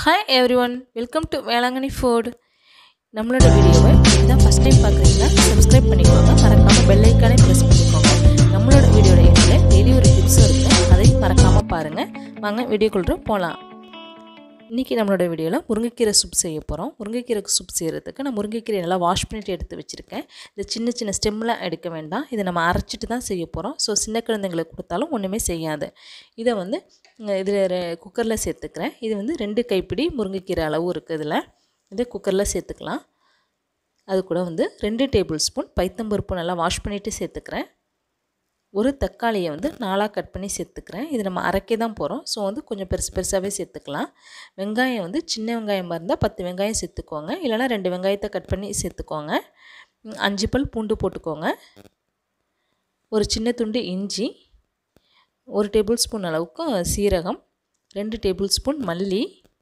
hi everyone welcome to Velankanni food நம்மளோட வீடியோவை இதுதான் ஃபஸ்ட் டைம் பார்க்குறீங்கன்னா சப்ஸ்கிரைப் பண்ணிக்கோங்க மறக்காமல் பெல் ஐக்கானே ப்ரெஸ் பண்ணிக்கோங்க நம்மளோட வீடியோட எண்ணில் டெய்லி ஒரு டிப்ஸும் இருக்குது அதையும் மறக்காமல் பாருங்கள் வாங்க வீடியோக்குள்ள போகலாம் இன்றைக்கி நம்மளோட வீடியோவில் முருங்கைக்கீரை சூப் செய்ய போகிறோம் முருங்கைக்கீரை சூப் செய்கிறதுக்கு நான் முருங்கைக்கீரை நல்லா வாஷ் பண்ணிட்டு எடுத்து வச்சுருக்கேன் இந்த சின்ன சின்ன ஸ்டெம்லாம் எடுக்க வேண்டாம் இதை நம்ம அரைச்சிட்டு தான் செய்ய போகிறோம் ஸோ சின்ன குழந்தைங்களுக்கு கொடுத்தாலும் ஒன்றுமே செய்யாது இதை வந்து இதில் குக்கரில் சேர்த்துக்கிறேன் இது வந்து ரெண்டு கைப்பிடி முருங்கைக்கீரை அளவு இருக்குது இதில் இதை குக்கரில் சேர்த்துக்கலாம் அது கூட வந்து ரெண்டு டேபிள் ஸ்பூன் பைத்தம்பருப்பு நல்லா வாஷ் பண்ணிவிட்டு சேர்த்துக்கிறேன் ஒரு தக்காளியை வந்து நாலாக கட் பண்ணி சேர்த்துக்கிறேன் இது நம்ம அரைக்க தான் போகிறோம் ஸோ வந்து கொஞ்சம் பெருசு பெருசாகவே சேர்த்துக்கலாம் வெங்காயம் வந்து சின்ன வெங்காயமாக இருந்தால் பத்து வெங்காயம் சேர்த்துக்கோங்க இல்லைனா ரெண்டு வெங்காயத்தை கட் பண்ணி சேர்த்துக்கோங்க அஞ்சு பல் பூண்டு போட்டுக்கோங்க ஒரு சின்ன துண்டு இஞ்சி ஒரு டேபிள் ஸ்பூன் அளவுக்கு சீரகம் ரெண்டு டேபிள் ஸ்பூன் மல்லி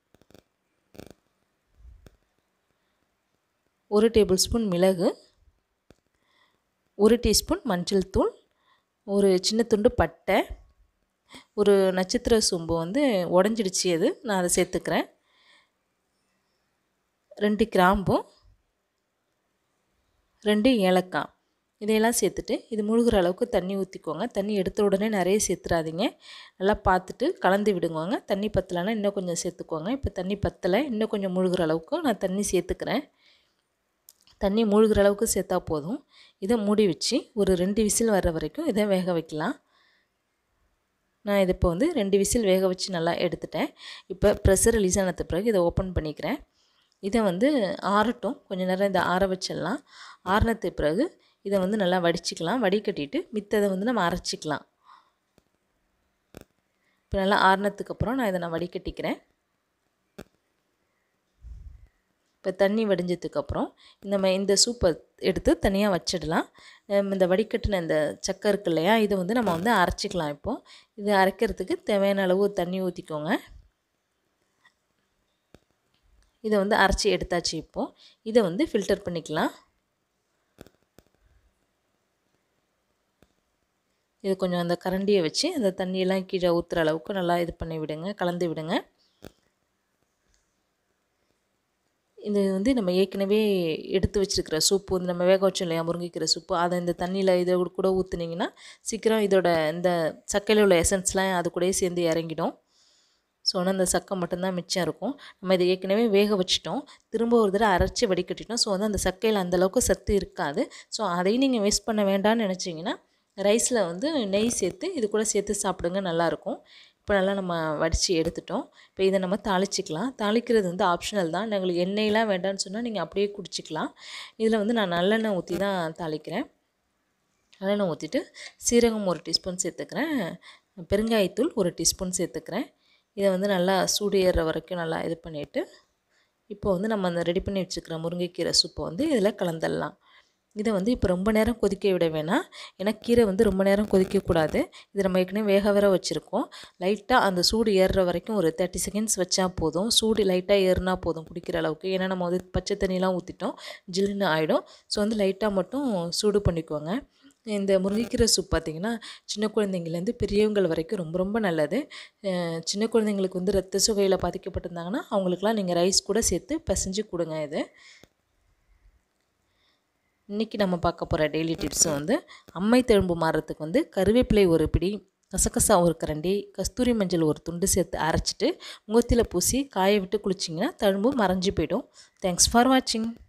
ஒரு டேபிள் ஸ்பூன் மிளகு ஒரு டீஸ்பூன் மஞ்சள் தூள் ஒரு சின்ன துண்டு பட்டை ஒரு நட்சத்திர சோம்பு வந்து உடஞ்சிடுச்சு அது நான் அதை சேர்த்துக்கிறேன் ரெண்டு கிராம்பும் ரெண்டு ஏலக்காய் இதையெல்லாம் சேர்த்துட்டு இது முழுகிற அளவுக்கு தண்ணி ஊற்றிக்கோங்க தண்ணி எடுத்த உடனே நிறைய சேர்த்துறாதீங்க நல்லா பார்த்துட்டு கலந்து விடுங்க தண்ணி பத்தலைன்னா இன்னும் கொஞ்சம் சேர்த்துக்கோங்க இப்போ தண்ணி பத்தலை இன்னும் கொஞ்சம் முழுகிற அளவுக்கு நான் தண்ணி சேர்த்துக்கிறேன் தண்ணி மூழ்கிற அளவுக்கு சேர்த்தா போதும் இதை மூடி வச்சு ஒரு ரெண்டு விசில் வர்ற வரைக்கும் இதை வேக வைக்கலாம் நான் இது இப்போ வந்து ரெண்டு விசில் வேக வச்சு நல்லா எடுத்துட்டேன் இப்போ ப்ரெஷர் ரிலீஸ் ஆனது பிறகு இதை ஓப்பன் பண்ணிக்கிறேன் இதை வந்து ஆறட்டும் கொஞ்சம் நேரம் இதை ஆற வச்சிடலாம் ஆறினது பிறகு இதை வந்து நல்லா வடிச்சிக்கலாம் வடிகட்டிட்டு மித்ததை வந்து நம்ம அரைச்சிக்கலாம் இப்போ நல்லா ஆறினதுக்கப்புறம் நான் இதை நான் வடிகட்டிக்கிறேன் இப்போ தண்ணி வடிஞ்சதுக்கப்புறம் நம்ம இந்த சூப்பை எடுத்து தனியாக வச்சிடலாம் இந்த வடிகட்டின இந்த சக்கை இருக்கு இல்லையா இதை வந்து நம்ம வந்து அரைச்சிக்கலாம் இப்போது இதை அரைக்கிறதுக்கு தேவையான அளவு தண்ணி ஊற்றிக்கோங்க இதை வந்து அரைச்சி எடுத்தாச்சு இப்போது இதை வந்து ஃபில்டர் பண்ணிக்கலாம் இது கொஞ்சம் அந்த கரண்டியை வச்சு அந்த தண்ணியெல்லாம் கீழே ஊற்றுற அளவுக்கு நல்லா இது பண்ணி விடுங்க கலந்து விடுங்க இது வந்து நம்ம ஏற்கனவே எடுத்து வச்சுருக்கிற சூப்பு வந்து நம்ம வேக வச்சோம் இல்லையா முருங்கைக்கிற சூப்பு அதை இந்த தண்ணியில் இதை கூட ஊற்றுனீங்கன்னா சீக்கிரம் இதோட இந்த சக்கையில் உள்ள எசன்ஸ்லாம் அது கூடயே சேர்ந்து இறங்கிடும் ஸோ ஆனால் அந்த சக்கை மட்டும்தான் மிச்சம் இருக்கும் நம்ம இதை ஏற்கனவே வேக வச்சிட்டோம் திரும்ப ஒரு தடவை அரைச்சி வடிகட்டிட்டோம் ஸோ வந்து அந்த சக்கையில் அந்தளவுக்கு சத்து இருக்காது ஸோ அதையும் நீங்கள் வேஸ்ட் பண்ண வேண்டாம்னு நினச்சிங்கன்னா ரைஸில் வந்து நெய் சேர்த்து இது கூட சேர்த்து சாப்பிடுங்க நல்லாயிருக்கும் இப்போ நல்லா நம்ம வடித்து எடுத்துட்டோம் இப்போ இதை நம்ம தாளிச்சிக்கலாம் தாளிக்கிறது வந்து ஆப்ஷனல் தான் எங்களுக்கு எண்ணெயெலாம் வேண்டாம்னு சொன்னால் நீங்கள் அப்படியே குடிச்சிக்கலாம் இதில் வந்து நான் நல்லெண்ணெய் ஊற்றி தான் தாளிக்கிறேன் நல்லெண்ணெய் ஊற்றிட்டு சீரகம் ஒரு டீஸ்பூன் சேர்த்துக்கிறேன் பெருங்காயத்தூள் ஒரு டீஸ்பூன் சேர்த்துக்கிறேன் இதை வந்து நல்லா சூடு ஏறுற வரைக்கும் நல்லா இது பண்ணிவிட்டு இப்போ வந்து நம்ம அந்த ரெடி பண்ணி வச்சுருக்கிற முருங்கைக்கீரை சூப்பை வந்து இதில் கலந்துடலாம் இதை வந்து இப்போ ரொம்ப நேரம் கொதிக்க விட வேணாம் ஏன்னா கீரை வந்து ரொம்ப நேரம் கொதிக்கக்கூடாது இது நம்ம ஏற்கனவே வேக வேற வச்சுருக்கோம் லைட்டாக அந்த சூடு ஏறுற வரைக்கும் ஒரு தேர்ட்டி செகண்ட்ஸ் வச்சா போதும் சூடு லைட்டாக ஏறுனா போதும் குடிக்கிற அளவுக்கு ஏன்னா நம்ம வந்து பச்சை தண்ணியெலாம் ஊற்றிட்டோம் ஜில்லுன்னு ஆகிடும் ஸோ வந்து லைட்டாக மட்டும் சூடு பண்ணிக்கோங்க இந்த முருங்கைக்கீரை சூப் பார்த்திங்கன்னா சின்ன குழந்தைங்கலேருந்து பெரியவங்கள் வரைக்கும் ரொம்ப ரொம்ப நல்லது சின்ன குழந்தைங்களுக்கு வந்து ரத்த சுகையில் பாதிக்கப்பட்டிருந்தாங்கன்னா அவங்களுக்குலாம் நீங்கள் ரைஸ் கூட சேர்த்து பிசைஞ்சு கொடுங்க இது இன்றைக்கி நம்ம பார்க்க போகிற டெய்லி டிப்ஸ் வந்து அம்மை தழும்பு மாறுறதுக்கு வந்து கருவேப்பிலை ஒரு பிடி கசகசா ஒரு கரண்டி கஸ்தூரி மஞ்சள் ஒரு துண்டு சேர்த்து அரைச்சிட்டு முகத்தில் பூசி காய விட்டு குளிச்சிங்கன்னா தழும்பு மறைஞ்சு போயிடும் தேங்க்ஸ் ஃபார் வாட்சிங்